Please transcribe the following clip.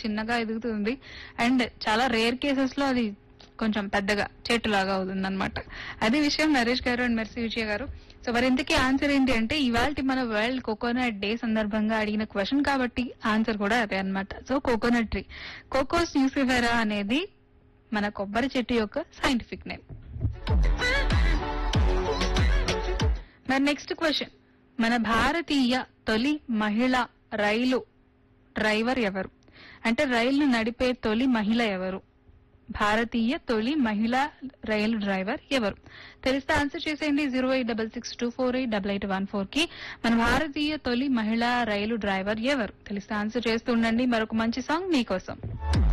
చిన్నగా ఎదుగుతుంది అండ్ చాలా రేర్ కేసెస్ లో అది కొంచెం పెద్దగా చెట్టులాగా అవుతుంది అనమాట అదే విషయం నరేష్ గారు అండ్ మెర్సీ విజయ గారు సో మరి ఇంతకీ ఆన్సర్ ఏంటి అంటే ఇవాళ మన వరల్డ్ కోకోనట్ డే సందర్భంగా అడిగిన క్వశ్చన్ కాబట్టి ఆన్సర్ కూడా అదే అన్నమాట సో కోకోనట్ ట్రీ కోకోస్ న్యూసిఫెరా అనేది మన కొబ్బరి చెట్టు యొక్క సైంటిఫిక్ నేమ్ మరి నెక్స్ట్ క్వశ్చన్ మన భారతీయ తొలి మహిళ రైలు డ్రైవర్ ఎవరు అంటే రైలు నడిపే తొలి మహిళ ఎవరు భారతీయ తొలి మహిళా రైలు డ్రైవర్ ఎవరు తెలిస్తే ఆన్సర్ చేసేయండి zero eight double six two four eight double eight one four కి మన భారతీయ తొలి మహిళా రైలు డ్రైవర్ ఎవరు తెలిస్తే ఆన్సర్ చేస్తూ ఉండండి మరొక మంచి సాంగ్ మీకోసం